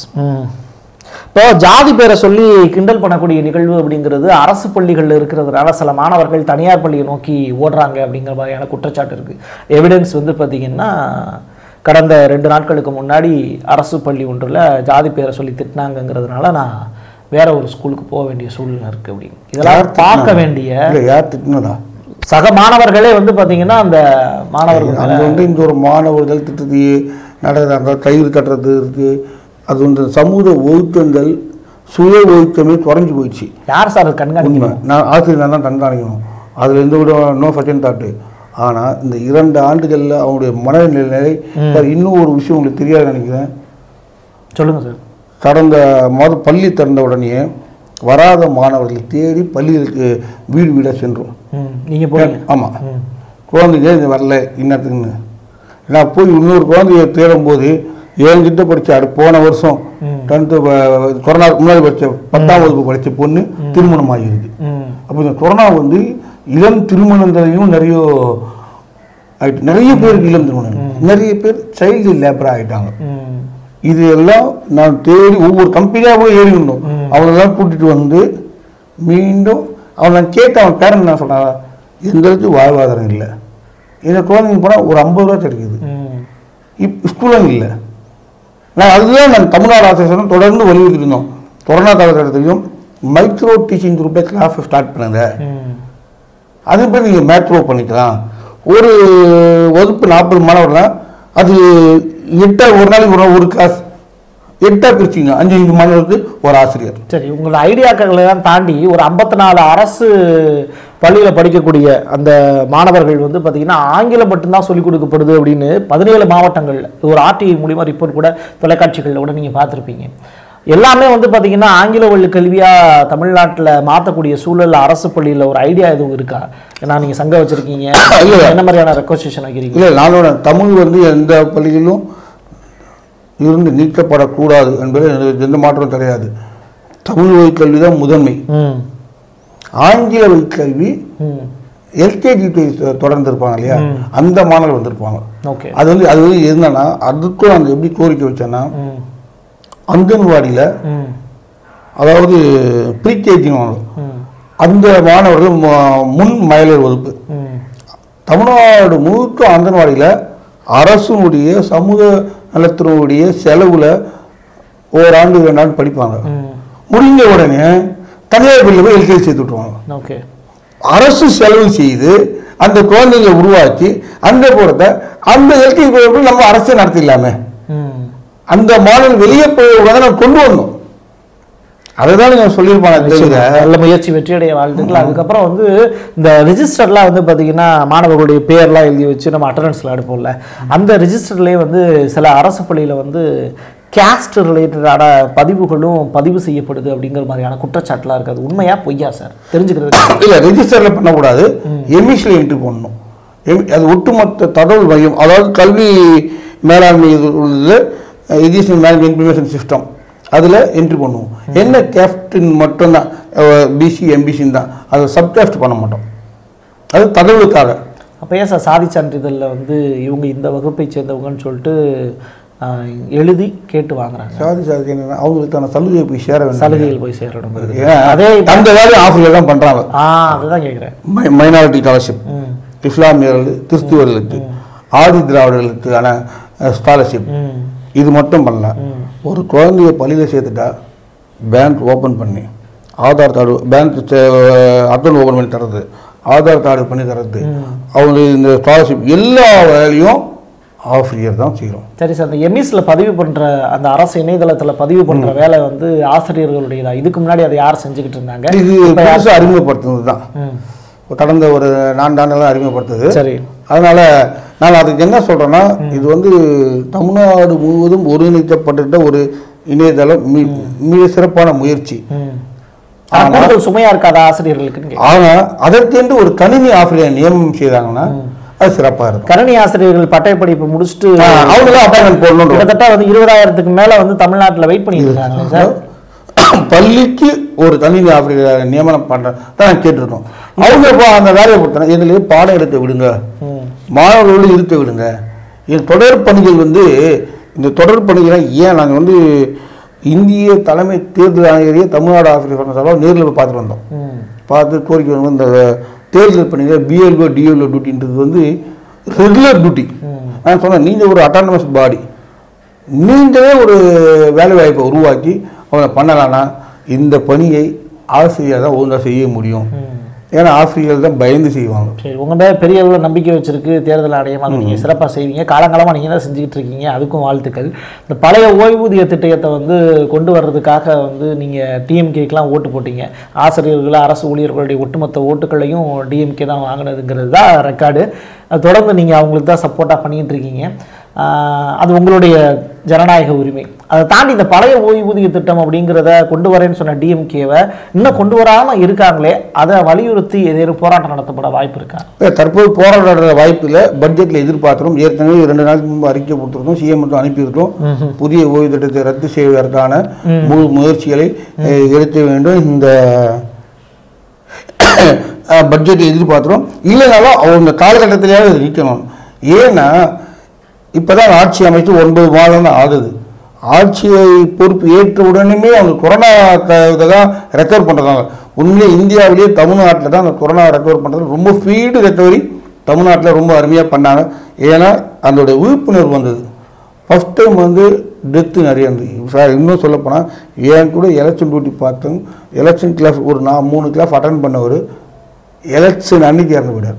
இப்போ ஜாதி பேரை சொல்லி கிண்டல் பண்ணக்கூடிய நிகழ்வு அப்படிங்கிறது அரசு பள்ளிகளில் இருக்கிறதுனால சில மாணவர்கள் தனியார் பள்ளியை நோக்கி ஓடுறாங்க அப்படிங்கிற மாதிரியான குற்றச்சாட்டு இருக்கு எவிடன்ஸ் வந்து பார்த்தீங்கன்னா கடந்த ரெண்டு நாட்களுக்கு முன்னாடி அரசு பள்ளி ஒன்றில் ஜாதி பேரை சொல்லி திட்டினாங்கங்கிறதுனால நான் வேற ஒரு ஸ்கூலுக்கு போக வேண்டிய சூழ்நிலை இருக்கு அப்படின்னு இதெல்லாம் பார்க்க வேண்டிய இல்லை யார் திட்டினதா சக மாணவர்களே வந்து பார்த்தீங்கன்னா அந்த மாணவர்கள் அங்கே வந்து இந்த ஒரு மாணவர்கள் திட்டத்தை நடக்கிறாங்க கயிறு கட்டுறது இருக்கு அது வந்து சமூக ஒழுக்கங்கள் சுய ஒழுக்கமே குறைஞ்சி போயிடுச்சு யார் சார் அது கண்காணிக்கணும் உண்மை நான் ஆசிரியர் தான் கண்காணிக்கணும் அதில் எந்த விட நோ செகண்ட் தாட்டு ஆனால் இந்த இரண்டு ஆண்டுகளில் அவனுடைய மனநிலை சார் இன்னும் ஒரு விஷயம் உங்களுக்கு தெரியாது நினைக்கிறேன் சொல்லுங்க சார் கடந்த மாதம் பள்ளி திறந்த உடனே வராத மாணவர்களை தேடி பள்ளிகளுக்கு வீடு வீடாக சென்றோம் ம் நீங்க போறீங்க ஆமாம் ம் குழந்தைங்க இது வரல இன்னத்துக்குன்னு நான் போய் இன்னொரு குழந்தைய தேடும்போது என்கிட்ட படிச்ச அது போன வருஷம் ம். டென்த்து கொரோனா முன்னாடி படித்த பத்தாம் வகுப்பு படித்த பொண்ணு திருமணம் ஆகியிருக்கு ம் அப்போ இந்த கொரோனா வந்து இளம் திருமணங்களையும் நிறைய ஆயிட்டு நிறைய பேருக்கு இளம் திருமணம் நிறைய பேர் சைல்டு லேபர் ஆகிட்டாங்க ம் இது எல்லாம் நான் தேடி ஒவ்வொரு கம்பெனியாக போய் ஏறி இருந்தோம் அவங்களெல்லாம் கூட்டிட்டு வந்து மீண்டும் அவன் நான் கேட்ட அவன் பேரன் என்ன சொன்னா எந்த அளவுக்கு வாழ்வாதாரம் இல்லை இந்த குழந்தைங்க போனால் ஒரு ஐம்பது ரூபா கிடைக்குது ம் இப் ஸ்கூலும் இல்லை நான் அதுதான் நான் தமிழ்நாடு ஆசிரியர் தொடர்ந்து வலியுறுத்திட்டு இருந்தோம் கொரோனா காலகட்டத்திலையும் மைக்ரோ டீச்சிங் குரூப்பை கிளாஸ் ஸ்டார்ட் பண்ணுங்க ம் அது போய் நீங்கள் மேக்ரோ பண்ணிக்கலாம் ஒரு வகுப்பு நாற்பது மாணவர்னா அது எட்டா ஒரு நாளைக்கு ஒரு ஒரு கிளாஸ் எட்டா பிரிச்சிங்க அஞ்சு அஞ்சு மாணவருக்கு ஒரு ஆசிரியர் சரி உங்களோட ஐடியாக்களை எல்லாம் தாண்டி ஒரு ஐம்பத்தி நாலு அரசு பள்ளியில படிக்கக்கூடிய அந்த மாணவர்கள் வந்து பார்த்தீங்கன்னா ஆங்கிலம் மட்டும்தான் சொல்லிக் கொடுக்கப்படுது அப்படின்னு பதினேழு மாவட்டங்கள்ல இது ஒரு ஆர்டிஐ மூலியமா ரிப்போர்ட் கூட தொலைக்காட்சிகளில் கூட நீங்க பார்த்துருப்பீங்க எல்லாமே வந்து பார்த்தீங்கன்னா ஆங்கில வழி கல்வியா தமிழ்நாட்டுல மாற்றக்கூடிய சூழல்ல அரசு பள்ளியில ஒரு ஐடியா எதுவும் இருக்கா ஏன்னா நீங்க சங்கம் வச்சிருக்கீங்க இல்ல. என்ன மாதிரியான ரெக்வஸ்டேஷன் வைக்கிறீங்க இல்லை நானோட தமிழ் வந்து எந்த பள்ளியிலும் இருந்து நீக்கப்படக்கூடாது என்பது எனக்கு எந்த மாற்றம் கிடையாது தமிழ் வழி கல்வி தான் முதன்மை ம் ஆங்கில வழி கல்வி ம் எல்கேஜி தொடர்ந்து இருப்பாங்க இல்லையா அந்த மாணவர்கள் வந்திருப்பாங்க ஓகே அது வந்து அது வந்து என்னன்னா அதுக்கும் அந்த எப்படி கோரிக்கை வச்சேன்னா ம் அங்கன்வாடியில் ம் அதாவது ப்ரீகேஜி மாணவர் ம் அந்த மாணவர்கள் மு- முன் மகளிர் வகுப்பு ம் தமிழ்நாடு முழுக்க அங்கன்வாடியில் அரசுடைய சமூக நலத்தினுடைய செலவில் ஓராண்டு ரெண்டு ஆண்டு படிப்பாங்க ம் முடிஞ்ச உடனே தனியார் பள்ளியில் போய் எல்கேஜி சேர்த்து விட்ருவாங்க ஓகே அரசு செலவு செய்து அந்த குழந்தைங்களை உருவாக்கி அந்த கூடத்தை அந்த எல்கேஜி போய் நம்ம அரசே நடத்திடலாமே ம் அந்த மாடல் வெளியே போய் உடனே நம்ம கொண்டு வரணும் அதுதான் நான் சொல்லியிருப்பாங்க தவிர நல்ல முயற்சி வெற்றியடைய வாழ்த்துக்கள் அதுக்கப்புறம் வந்து இந்த ரிஜிஸ்டர்லாம் வந்து பார்த்தீங்கன்னா மாணவர்களுடைய பேர்லாம் எழுதி வச்சு நம்ம அட்டண்டன்ஸில் எடுப்போம்ல அந்த ரிஜிஸ்டர்லேயே வந்து சில அரசு பள்ளியில் வந்து கேஸ்ட் ரிலேட்டடான பதிவுகளும் பதிவு செய்யப்படுது அப்படிங்கிற மாதிரியான குற்றச்சாட்டுலாம் இருக்குது அது உண்மையா பொய்யா சார் தெரிஞ்சுக்கிறது இல்லை ரெஜிஸ்டரில் பண்ணக்கூடாது எமிஷில் என்ட்ரி பண்ணணும் எமி- அது ஒட்டுமொத்த தகவல் மையம் அதாவது கல்வி மேலாண்மை இது உள்ளது எஜுகேஷன் மேனேஜ்மெண்ட் இன்ஃபர்மேஷன் சிஸ்டம் அதில் என்ட்ரி பண்ணுவோம் என்ன கேஸ்டின் மட்டும்தான் பிசி எம்பிசின்னு தான் அதை சப்காஸ்ட் பண்ண மாட்டோம் அது தகவலுக்காக அப்போ ஏன் சார் சாதி சான்றிதழில் வந்து இவங்க இந்த வகுப்பை சேர்ந்தவங்கன்னு சொல்லிட்டு ஆஹ், எழுதி கேட்டு வாங்குறாங்க சாதி சாதி என்னன்னா அவங்களுக்கான சலுகையை போய் சேர வேண்டும் சலுகைகள் போய் சேரணுங்கிறது ஏன்னா, அதே அந்த வேலையை ஆசிரியர் தான் பண்ணுறாங்க ஆ அதுதான் கேட்குறேன் மைனாரிட்டி ஸ்காலர்ஷிப் ம் இஸ்லாமியர்கள் கிறிஸ்துவர்களுக்கு ஆதி திராவிடர்களுக்கான ஸ்காலர்ஷிப் ம் இது மட்டும் பண்ணலாம் ம். ஒரு குழந்தைய பள்ளியில் சேர்த்துட்டா பேங்க் ஓப்பன் பண்ணி Aadhaar card bank account open பண்ணி தர்றது ஆதார் கார்டு பண்ணி தர்றது அவங்க இந்த ஸ்காலர்ஷிப் எல்லா வேலையும் ஆசிரியர் தான் செய்கிறோம் சரி சார் இந்த எம்இஸ்ல பதிவு பண்ற அந்த அரசு இணையதளத்துல பதிவு பண்ற வேலை வந்து ஆசிரியர்களுடையதா இதுக்கு முன்னாடி அதை யார் செஞ்சுக்கிட்டு இருந்தாங்க இது புதுசாக அறிமுகப்படுத்துனது தான் ம் கடந்த ஒரு நான்காண்டுகளாக அறிமுகப்படுத்துது சரி அதனால நான் அதுக்கு என்ன சொல்றேன்னா இது வந்து தமிழ்நாடு முழுவதும் ஒருங்கிணைக்கப்பட்டிருந்த ஒரு இணையதளம் மி- மிக சிறப்பான முயற்சி ம் ஆனா, கூடுதல் சுமையா இருக்காதா ஆசிரியர்களுக்குன்னு கேக்குறேன். ஆனா அதற்கென்று ஒரு கணினி ஆசிரியர் நியமனம் செய்தாங்கன்னா அது சிறப்பா இருக்கும் கணினி ஆசிரியர்கள் பட்டய படிப்பு முடிச்சுட்டு அவங்க தான் அப்பாயின்மெண்ட் போடணும் கிட்டத்தட்ட வந்து இருபதாயிரத்துக்கு மேல வந்து தமிழ்நாட்டுல வெயிட் பண்ணிட்டு இருக்காங்க சார் பள்ளிக்கு ஒரு கணினி ஆசிரியர் நியமனம் பண்ற தான் நான் கேட்டிருக்கோம் அவங்க இப்போ அந்த வேலையை பொறுத்தன இதுல பாடம் எடுக்க விடுங்க ம் மாணவர்களோடு இருக்க விடுங்க என் தொடர் பணிகள் வந்து இந்த தொடர் பணிகளை ஏன் நாங்கள் வந்து இந்திய தலைமை தேர்தல் ஆணையரையே தமிழ்நாடு ஆசிரியர் சங்க சபா நேரில் போய் பார்த்துட்டு வந்தோம் ம் பார்த்து கோரிக்கை வந்து இந்த தேர்தல் பணிகள் பிஎல்ஓ டிஎல்ஓ டியூட்டின்றது வந்து ரெகுலர் டியூட்டி நான் சொன்னேன் நீங்கள் ஒரு அட்டானமஸ் பாடி நீங்களே ஒரு வேலை வாய்ப்பை உருவாக்கி அவனை பண்ணலான்னா இந்த பணியை ஆசிரியர் தான் ஒழுங்காக செய்ய முடியும் ம் ஏன்னா ஆசிரியர்கள் தான் பயந்து செய்வாங்க சரி உங்க மேல பெரிய அளவில் நம்பிக்கை வச்சிருக்கு தேர்தல் ஆணையம் அதை நீங்கள் சிறப்பாக செய்வீங்க காலங்காலமாக நீங்கள் தான் செஞ்சுக்கிட்டு இருக்கீங்க அதுக்கும் வாழ்த்துக்கள் இந்த பழைய ஓய்வூதிய திட்டத்தை வந்து கொண்டு வர்றதுக்காக வந்து நீங்கள் டிஎம்கேக்கெலாம் ஓட்டு போட்டீங்க ஆசிரியர்கள் அரசு ஊழியர்களுடைய ஒட்டுமொத்த ஓட்டுகளையும் டிஎம்கே தான் வாங்கினதுங்கிறது தான் ரெக்கார்டு அது தொடர்ந்து நீங்கள் அவங்களுக்கு தான் சப்போர்ட்டாக பண்ணிட்டு இருக்கீங்க ஆஹ் அது உங்களுடைய ஜனநாயக உரிமை அதை தாண்டி இந்த பழைய ஓய்வூதிய திட்டம் அப்படிங்கிறத கொண்டு வரேன்னு சொன்ன டிஎம்கேவை இன்னும் கொண்டு வராமல் இருக்காங்களே அதை வலியுறுத்தி ஏதேனும் போராட்டம் நடத்தப்பட வாய்ப்பு இருக்கா இப்ப தற்போது போராடுற வாய்ப்பு இல்லை பட்ஜெட்டில் எதிர்பார்க்கிறோம் ஏற்கனவே ரெண்டு நாளுக்கு முன்பு அறிக்கை கொடுத்துருக்கோம் சிஎம் மட்டும் அனுப்பியிருக்கோம் புதிய ஓய்வு திட்டத்தை ரத்து செய்வதற்கான முழு முயற்சிகளை அஹ், எடுக்க வேண்டும் இந்த பட்ஜெட்டை எதிர்பார்க்கிறோம் இல்லைனாலும் அவங்க காலகட்டத்திலேயாவது இது நிற்கணும் ஏன்னா இப்போதான் ஆட்சி அமைத்து ஒன்பது மாதம் தான் ஆகுது ஆட்சியை பொறுப்பு ஏற்ற உடனேமே அவங்க கொரோனா இதை தான் ரெக்கவர் பண்ணுறாங்க உண்மையிலே இந்தியாவிலேயே தமிழ்நாட்டில் தான் அந்த கொரோனா ரெக்கவர் பண்ணுறது ரொம்ப ஸ்பீடு ரெக்கவரி தமிழ்நாட்டில் ரொம்ப அருமையாக பண்ணாங்க ஏன்னா அதோடைய விழிப்புணர்வு வந்தது ஃபஸ்ட் டைம் வந்து டெத்து நிறைய இருந்தது சார் இன்னும் சொல்லப்போனால் என் கூட எலெக்ஷன் டியூட்டி பார்த்தோம் எலெக்ஷன் கிளாஸ் ஒரு நான் மூணு கிளாஸ் அட்டன் பண்ணவர் எலெக்ஷன் அன்னைக்கு இறந்து போயிட்டார்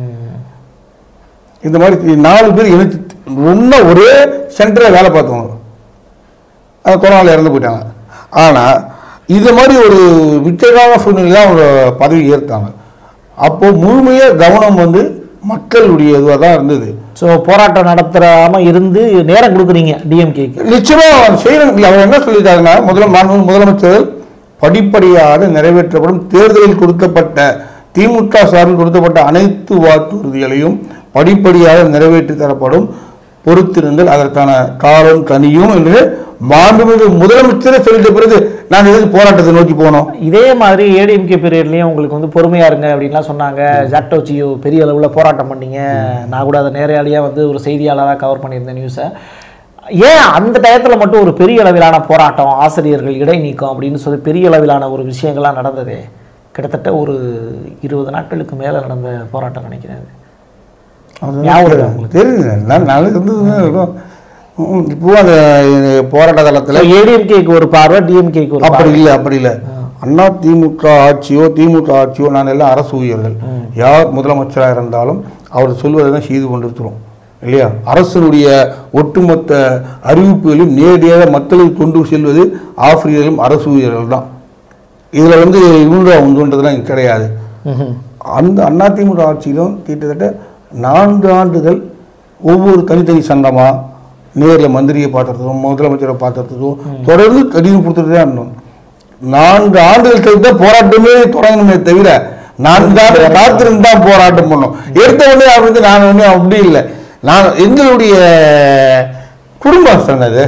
இந்த மாதிரி நாலு பேர் இணைச்சு இன்னும் ஒரே சென்டரில் வேலை பார்த்தவங்க அது கொரோனாவில் இறந்து போயிட்டாங்க ஆனால் இது மாதிரி ஒரு விச்சகான சூழ்நிலையில் அவங்க பதவி ஏற்றாங்க அப்போது முழுமையாக கவனம் வந்து மக்களுடைய இதுவாக தான் இருந்தது ஸோ போராட்டம் நடத்துறாம இருந்து நேரம் கொடுக்குறீங்க டிஎம்கேக்கு நிச்சயமா செய்யணும் இல்லை அவர் என்ன சொல்லிட்டாருன்னா முதல மாண்பு முதலமைச்சர்கள் படிப்படியாக நிறைவேற்றப்படும் தேர்தலில் கொடுக்கப்பட்ட திமுக சார்பில் கொடுக்கப்பட்ட அனைத்து வாக்குறுதிகளையும் படிப்படியாக நிறைவேற்றி தரப்படும் பொறுத்திருந்தல் அதற்கான காலம் கனியும் என்று மாண்புமிகு முதலமைச்சரே சொல்லிட்ட பிறகு நான் எதுக்கு போராட்டத்தை நோக்கி போனோம் இதே மாதிரி ஏடிஎம்கே பீரியட்லேயும் உங்களுக்கு வந்து பொறுமையா இருங்க அப்படின்லாம் சொன்னாங்க ஜாக்டோ ஜியோ பெரிய அளவில் போராட்டம் பண்ணீங்க நான் கூட அதை நேரடியாக வந்து ஒரு செய்தியாளராக கவர் பண்ணியிருந்தேன் நியூஸை ஏன் அந்த டயத்தில் மட்டும் ஒரு பெரிய அளவிலான போராட்டம் ஆசிரியர்கள் இடைநீக்கம் அப்படின்னு சொல்லி பெரிய அளவிலான ஒரு விஷயங்கள்லாம் நடந்ததே கிட்டத்தட்ட ஒரு இருபது நாட்களுக்கு மேலே நடந்த போராட்டம் நினைக்கிறேன் அது. ஞாபகம் இருக்கா உங்களுக்கு? தெரியுது நான் நல்லா இருந்ததுன்னு இருக்கும் ம், இப்போ அந்த போராட்ட காலத்தில் ஏடிஎம்கேக்கு ஒரு பார்வை டிஎம்கேக்கு ஒரு அப்படி பார்வை இல்லை அப்படி இல்லை அண்ணா திமுக ஆட்சியோ திமுக ஆட்சியோ நான் எல்லாம் அரசு ஊழியர்கள் யார் முதலமைச்சராக இருந்தாலும் அவர் சொல்வதை தான் செய்து கொண்டிருக்கிறோம் இல்லையா அரசனுடைய ஒட்டுமொத்த அறிவிப்புகளையும் நேரடியாக மக்களுக்கு கொண்டு செல்வது ஆசிரியர்களும் அரசு ஊழியர்கள் தான் இதில் வந்து இவங்க உண்டுன்றதுலாம் இங்க கிடையாது ம்ஹும். அந்த அதிமுக ஆட்சியிலும் கிட்டத்தட்ட நான்கு ஆண்டுகள் ஒவ்வொரு தனித்தனி சங்கமா நேரில் மந்திரியை பார்த்துறதுக்கும் முதலமைச்சரை பார்த்துறதுக்கும் தொடர்ந்து கடிதம் கொடுத்துட்டு தான் இருந்தோம் நான்கு ஆண்டுகள் கழித்து தான் போராட்டமே தொடங்கணுமே தவிர நான்கு ஆண்டு காத்திருந்து தான் போராட்டம் பண்ணோம் எடுத்த உடனே அப்படி நான் ஒன்றும் அப்படி இல்லை நான் எங்களுடைய குடும்ப அரசாங்க அது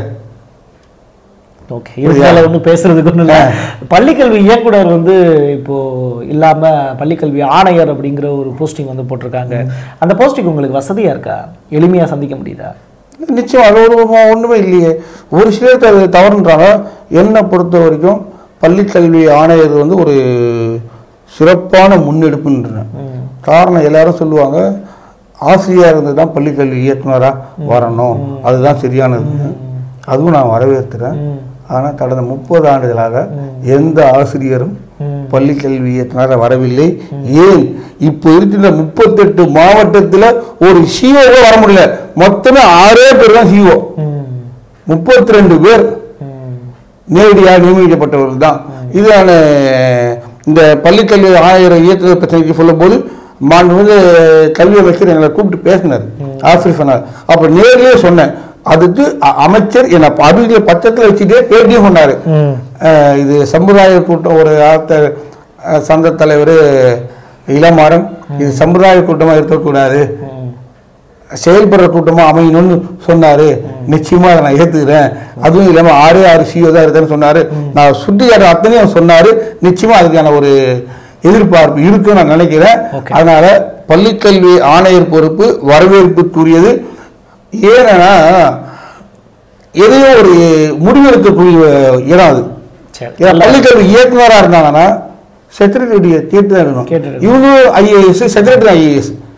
ஓகே இதுல ஒன்றும் பேசுறதுக்கு ஒன்றும் இல்லை பள்ளிக்கல்வி இயக்குனர் வந்து இப்போ இல்லாம பள்ளிக்கல்வி ஆணையர் அப்படிங்கிற ஒரு போஸ்டிங் வந்து போட்டிருக்காங்க அந்த போஸ்டிங் உங்களுக்கு வசதியா இருக்கா எளிமையா சந்திக்க முடியுதா நிச்சயம் அது ஒரு ஒன்றுமே இல்லையே ஒரு சிலருக்கு அது தவறுன்றாங்க என்னை பொறுத்த வரைக்கும் பள்ளிக்கல்வி ஆணையர் வந்து ஒரு சிறப்பான முன்னெடுப்புன்றேன் ம். காரணம் எல்லாரும் சொல்லுவாங்க ஆசிரியர் இருந்து தான் பள்ளிக்கல்வி இயக்குனராக வரணும் அதுதான் சரியானது அதுவும் நான் வரவேற்கிறேன் ம். ஆனால் கடந்த முப்பது ஆண்டுகளாக எந்த ஆசிரியரும் ம். பள்ளிக்கல்வி இயக்குனராக வரவில்லை ஏன் இப்போ இருக்கின்ற முப்பத்தெட்டு மாவட்டத்தில் ஒரு சிஓவே வர முடியல மொத்தமே ஆறே பேர் தான் சிஓ ம். முப்பத்தி ரெண்டு பேர் ம். நேரடியாக நியமிக்கப்பட்டவர்கள் தான் இதான இந்த பள்ளிக்கல்வி ஆயிரம் இயக்குநர் பிரச்சனைக்கு சொல்லும்போது மாண்புமிகு கல்வி அமைச்சர் எங்களை கூப்பிட்டு பேசினார் ஆசிரியர் சொன்னார் அப்போ நேர்லயே சொன்னேன் அதுக்கு அ- அமைச்சர் என்னை அபிவிகள் பச்சத்தில் வச்சுட்டே பேட்டியும் சொன்னார் ம். அஹ் இது சமுதாய கூட்டம் ஒரு ஆத்த அஹ் சங்க தலைவர் இளமாறன் இது சமுதாய கூட்டமாக இருக்கக்கூடாது ம். செயல்படுற கூட்டமாக அமையணும்னு சொன்னாரு நிச்சயமா அதை நான் ஏத்துக்கிறேன் அதுவும் இல்லாம ஆறே ஆறு சிஓ தான் இருக்குன்னு சொன்னாரு நான் சுட்டி காட்டுற அத்தனையும் சொன்னாரு நிச்சயமா அதுக்கான ஒரு எதிர்பார்ப்பு இருக்குன்னு நான் நினைக்கிறேன் Okay. அதனால பள்ளிக்கல்வி ஆணையர் பொறுப்பு வரவேற்புக்குரியது ஏன்னா எதையும் ஒரு முடிவெடுக்கக்கூடிய இடம் அது சரி ஏன்னா பள்ளிக்கல்வி இயக்குனராக இருந்தாங்கன்னா செக்ரட்டரியுடைய தீர்த்து தான் எடுக்கணும் கேட்டு எடுக்கணும். இவங்க ஐஏஎஸ் செக்ரட்டரி ஐஏஎஸ்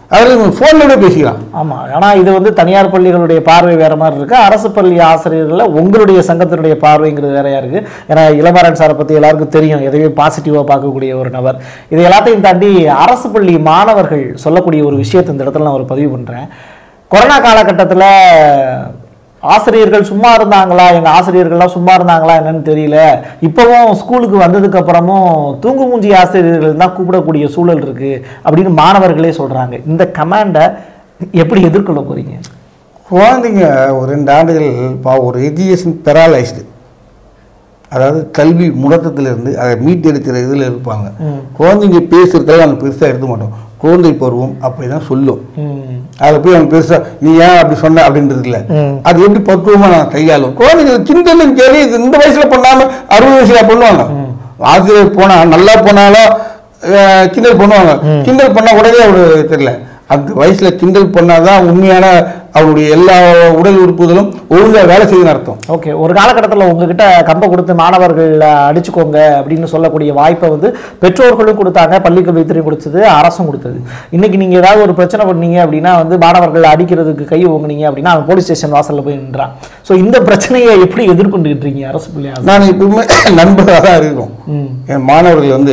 அதில் ஃபோனில் பேசிக்கலாம் ஆமா ஆனா இது வந்து தனியார் பள்ளிகளுடைய பார்வை வேற மாதிரி இருக்கு அரசு பள்ளி ஆசிரியர்கள்ல உங்களுடைய சங்கத்தினுடைய பார்வைங்கிறது வேறையா இருக்கு ஏன்னா இளமரன் சாரை பத்தி எல்லாருக்கும் தெரியும் எதையுமே பாசிட்டிவா பார்க்கக்கூடிய ஒரு நபர் இது எல்லாத்தையும் தாண்டி அரசு பள்ளி மாணவர்கள் சொல்லக்கூடிய ஒரு விஷயத்தை இந்த இடத்துல நான் ஒரு பதிவு பண்றேன் கொரோனா காலகட்டத்துல ஆசிரியர்கள் சும்மா இருந்தாங்களா எங்க ஆசிரியர்கள்லாம் சும்மா இருந்தாங்களா என்னன்னு தெரியல இப்பவும் ஸ்கூலுக்கு வந்ததுக்கு அப்புறமும் தூங்கு மூஞ்சி ஆசிரியர்கள் தான் கூப்பிடக்கூடிய சூழல் இருக்கு அப்படின்னு மாணவர்களே சொல்றாங்க இந்த கமாண்டை எப்படி எதிர்கொள்ள போறீங்க குழந்தைங்க ஒரு ரெண்டு ஆண்டுகள் பா ஒரு எஜுகேஷன் பெராலைஸ்டு அதாவது கல்வி முடக்கத்திலிருந்து அதை மீட்டெடுக்கிற இதில் இருப்பாங்க ம். குழந்தைங்க பேசுறதெல்லாம் நம்ம பெருசாக எடுக்க மாட்டோம் குழந்தை பருவம் அப்படி தான் சொல்லும் ம். அதில் போய் அவங்க பெருசாக நீ ஏன் அப்படி சொன்ன அப்படின்றது இல்லை ம். அது எப்படி பக்குவமாக நான் கையாளும் குழந்தைங்க கிண்டலும் கேள்வி இது இந்த வயசில் பண்ணாமல் அறுபது வயசுல பண்ணுவாங்க ஆசிரியர் போனால் நல்லா போனாலும் அஹ், கிண்டல் பண்ணுவாங்க கிண்டல் பண்ணால் உடனே அவரு தெரியல அந்த வயசுல கிண்டல் பண்ணாதான் உண்மையான அவருடைய எல்லா உடல் உறுப்புகளும் ஒழுங்கா வேலை செய்யுதுன்னு அர்த்தம் ஓகே ஒரு காலகட்டத்தில் உங்ககிட்ட கம்பை கொடுத்து மாணவர்கள் அஹ், அடிச்சுக்கோங்க அப்படின்னு சொல்லக்கூடிய வாய்ப்பை வந்து பெற்றோர்களும் கொடுத்தாங்க பள்ளி கல்வித்துறையும் கொடுத்தது அரசும் கொடுத்தது இன்னைக்கு நீங்க ஏதாவது ஒரு பிரச்சனை பண்ணீங்க அப்படின்னா வந்து மாணவர்கள் அடிக்கிறதுக்கு கை ஓங்குனீங்க அப்படின்னா அவன் போலீஸ் ஸ்டேஷன் வாசல்ல போய் நின்றான் ஸோ இந்த பிரச்சனையை எப்படி எதிர்கொண்டுகிட்டு இருக்கீங்க அரசு பள்ளி ஆசிரியர்? நான் எப்பவுமே நண்பராக தான் இருக்கோம் ம் என் மாணவர்கள் வந்து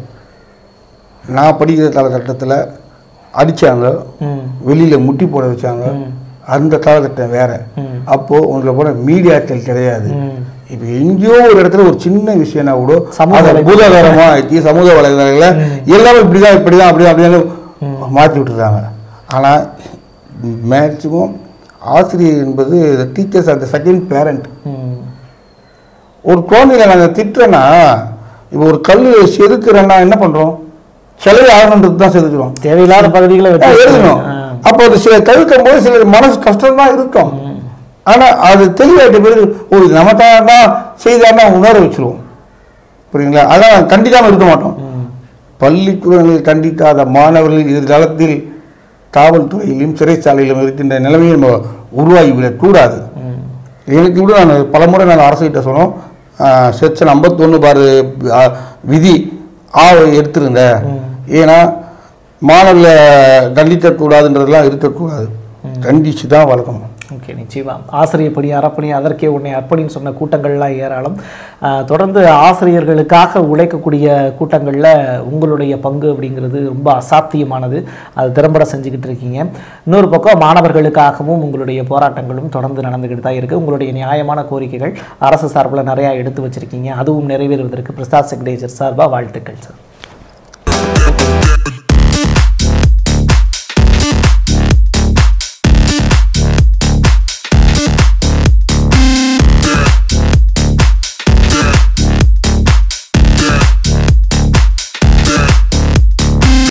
நான் படிக்கிற காலகட்டத்தில் அடிச்சாங்க ம் வெளியில முட்டி போட வச்சாங்க அந்த காலகட்டம் வேற ம். அப்போ உங்களை போல மீடியாக்கள் கிடையாது ம் இப்போ எங்கேயோ ஒரு இடத்துல ஒரு சின்ன விஷயம்னா கூட சமூக அதை வலைதளம். பூதாகரமா ஆக்கி சமூக வலைதளங்கள எல்லாமே இப்படிதான் இப்படிதான் அப்படிதான் அப்படின்னு மாற்றி விட்டுருக்காங்க ஆனால் மேக்சிமம் ஆசிரியர் என்பது டீச்சர்ஸ் அந்த செகண்ட் பேரண்ட் ம் ஒரு குழந்தைகளை நாங்கள் திட்டுறேன்னா இப்போ ஒரு கல் செதுக்குறேன்னா என்ன பண்ணுறோம் செலவு ஆகணுன்றது தான் செதுக்குறோம் தேவையில்லாத பகுதிகளை ஆ, வெட்டி எழுதணும் ஆ. அப்போ அது சில தவிர்க்கும் போது சில மனசு கஷ்டம் தான் இருக்கும் ஆனா அது தெளிவாயிட்ட பிறகு ஓ இது நம்ம தான் தான் செய்தான்னா உணர வச்சிருவோம் புரியுங்களா அதான் கண்டிக்காம இருக்க மாட்டோம் பள்ளிக்கூடங்களில் கண்டிக்காத மாணவர்கள் எதிர்காலத்தில் காவல்துறையிலும் சிறைச்சாலையிலும் இருக்கின்ற நிலைமையை நம்ம உருவாகிவிடக் கூடாது ம் எனக்கு கூட நான் பலமுறை நான் அரசுகிட்ட சொன்னோம் செக்ஷன் ஐம்பத்தொன்று பாரு ஆ, விதி ஆ எடுத்திருங்க ஏன்னா மாணவர்களை தண்டிக்கக்கூடாதுன்றதெல்லாம் இருக்கக்கூடாது கண்டிச்சு தான் வளர்க்கணும் ஓகே நிச்சயமா ஆசிரியர் பணி அறப்பணி அதற்கே உன்னை அர்ப்பணின்னு சொன்ன கூட்டங்கள்லாம் ஏராளம் ஆஹ் தொடர்ந்து ஆசிரியர்களுக்காக உழைக்கக்கூடிய கூட்டங்களில் உங்களுடைய பங்கு அப்படிங்கிறது ரொம்ப அசாத்தியமானது அது திறம்பட செஞ்சுக்கிட்டு இருக்கீங்க இன்னொரு பக்கம் மாணவர்களுக்காகவும் உங்களுடைய போராட்டங்களும் தொடர்ந்து நடந்துக்கிட்டு தான் இருக்குது உங்களுடைய நியாயமான கோரிக்கைகள் அரசு சார்பில் நிறையா எடுத்து வச்சிருக்கீங்க அதுவும் நிறைவேறுவதற்கு பிரசாத் செக்ரேஜர் சார்பாக வாழ்த்துக்கள் சார்